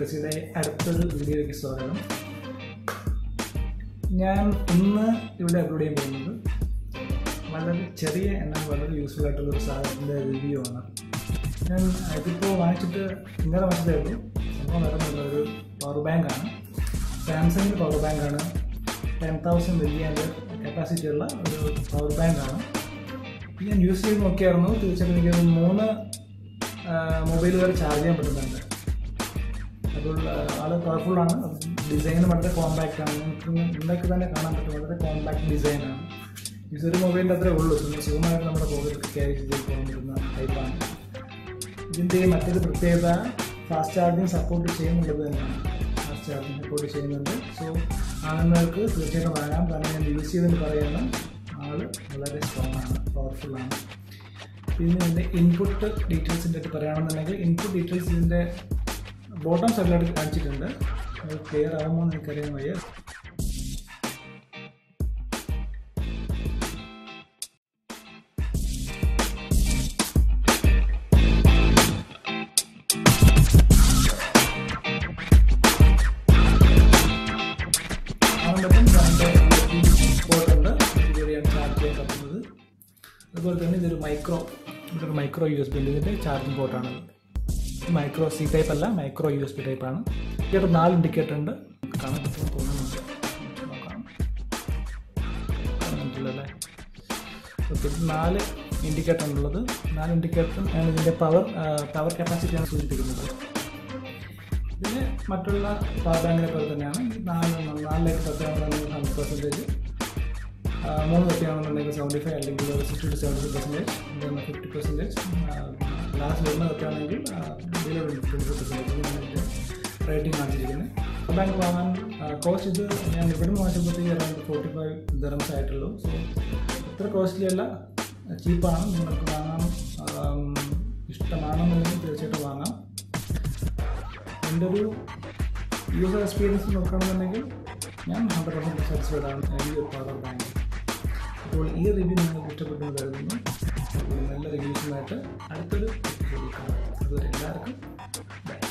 ടെക്നോളജിയുടെ അടുത്തൊരു വീഡിയോയ്ക്ക് സ്വാഗതം ഞാൻ ഇന്ന് ഇവിടെ അപ്ലോഡ് ചെയ്യാൻ പോകുന്നത് വളരെ ചെറിയ എന്നാൽ വളരെ യൂസ്ഫുൾ ആയിട്ടുള്ള ഒരു സാധനത്തിൻ്റെ റിവ്യൂ ആണ് ഞാൻ ഇതിപ്പോൾ വാങ്ങിച്ചിട്ട് ഇന്നലെ വാങ്ങിച്ചതേ ഉള്ളൂ സംഭവം നടന്നുള്ള ഒരു പവർ ബാങ്കാണ് സാംസങ്ങിൻ്റെ പവർ ബാങ്കാണ് ടെൻ തൗസൻഡ് വലിയ കപ്പാസിറ്റി ഉള്ള ഒരു പവർ ബാങ്കാണ് ഇത് ഞാൻ യൂസ് ചെയ്ത് നോക്കിയായിരുന്നു തീർച്ചയായിട്ടും എനിക്കൊരു മൂന്ന് മൊബൈൽ വരെ ചാർജ് ചെയ്യാൻ പറ്റുന്നുണ്ട് അപ്പോൾ ആൾ പവർഫുള്ളാണ് ഡിസൈൻ വളരെ കോമ്പാക്റ്റ് ആണ് നമുക്ക് ഇന്നൊക്കെ തന്നെ കാണാൻ പറ്റും വളരെ കോമ്പാക്ട് ഡിസൈനാണ് ഇത് ഒരു മൊബൈലിൻ്റെ അത്രേ ഉള്ളൂ പിന്നെ സുഖമായിട്ട് നമ്മുടെ പോക്കറ്റിൽ ക്യാരി ചെയ്ത് പോകാൻ പറ്റുന്ന ടൈപ്പാണ് ഇതിൻ്റെ മറ്റൊരു പ്രത്യേകത ഫാസ്റ്റ് ചാർജിങ് സപ്പോർട്ട് ചെയ്യുന്നുള്ളത് തന്നെയാണ് ഫാസ്റ്റ് ചാർജിങ് സപ്പോർട്ട് ചെയ്യുന്നുണ്ട് സോ ആളുകൾക്ക് തീർച്ചയായിട്ടും വാങ്ങാം കാരണം ഞാൻ യൂസ് ചെയ്തെന്ന് പറയുന്നത് ആൾ വളരെ സ്ട്രോങ് ആണ് പവർഫുള്ളാണ് പിന്നെ ഇതിൻ്റെ ഇൻപുട്ട് ഡീറ്റെയിൽസിൻ്റെ അടുത്ത് പറയുകയാണെന്നുണ്ടെങ്കിൽ ഇൻപുട്ട് ഡീറ്റെയിൽസ് ഇതിൻ്റെ ബോട്ടം സൈഡിലായിട്ട് കാണിച്ചിട്ടുണ്ട് അത് ക്ലിയർ ആകുമോ എന്ന് എനിക്കറിയാൻ വയ്യ കാണാൻ പറ്റും രണ്ട് പോർട്ടുണ്ട് ഇതുവരെയാണ് ചാർജ് ചെയ്യാൻ പറ്റുന്നത് അതുപോലെ തന്നെ ഇതൊരു മൈക്രോ ഇതൊരു മൈക്രോ യു എസ് ബി ഇതിൻ്റെ ചാർജിങ് പോർട്ടാണ് മൈക്രോ സി ടൈപ്പ് അല്ല മൈക്രോ യു എസ് ബി ടൈപ്പാണ് ഇവിടെ നാല് ഇൻഡിക്കേറ്റർ ഉണ്ട് കാണാൻ പറ്റുമെന്ന് തോന്നുന്നുണ്ട് നോക്കാം കാണുന്നുണ്ടല്ലേ ഓക്കെ നാല് ഇൻഡിക്കേറ്റർ ഉള്ളത് നാല് ഇൻഡിക്കേറ്ററും ആണ് ഇതിൻ്റെ പവർ പവർ കപ്പാസിറ്റിയാണ് സൂചിപ്പിക്കുന്നത് ഇതിന് മറ്റുള്ള പവർ ബാങ്കിനെ പോലെ തന്നെയാണ് നാല് നാലിലേക്ക് പത്താണെന്നുണ്ടെങ്കിൽ ഹൺഡ്രഡ് പെർസെൻറ്റേജ് മൂന്ന് പറ്റിയാണെന്നുണ്ടെങ്കിൽ സെവൻറ്റി ഫൈവ് അല്ലെങ്കിൽ sixty two seventy five percentage fifty percentage last വരുന്ന പറ്റാണെങ്കിൽ below twenty five percentage rating കാണിച്ചിരിക്കുന്നത് പവർ ബാങ്ക് വാങ്ങാൻ കോസ്റ്റ് ഇത് ഞാൻ ഇവിടെ നിന്ന് വാങ്ങിച്ചപ്പോഴത്തേക്ക് അറൗണ്ട് ഫോർട്ടി ഫൈവ് ദറംസ് ആയിട്ടുള്ളൂ സോ അത്ര കോസ്റ്റ്ലി അല്ല ചീപ്പാണ് നിങ്ങൾക്ക് വാങ്ങാൻ ഇഷ്ടമാണെന്നുണ്ടെങ്കിൽ തീർച്ചയായിട്ടും വാങ്ങാം എൻ്റെ ഒരു യൂസർ എക്സ്പീരിയൻസ് നോക്കുകയാണെന്നുണ്ടെങ്കിൽ ഞാൻ ഹൺഡ്രഡ് പെർസെൻറ്റ് സാറ്റിസ്ഫൈഡ് ആണ് ഈ ഒരു പവർ ബാങ്ക് അപ്പോൾ ഈ റിവ്യൂ നിങ്ങൾക്ക് ഇഷ്ടപ്പെട്ടെന്ന് കരുതുന്നു അപ്പോൾ നല്ല റിവ്യൂസുമായിട്ട് അടുത്തൊരു വീഡിയോ കാണാം അതുവരെ എല്ലാവർക്കും ബൈ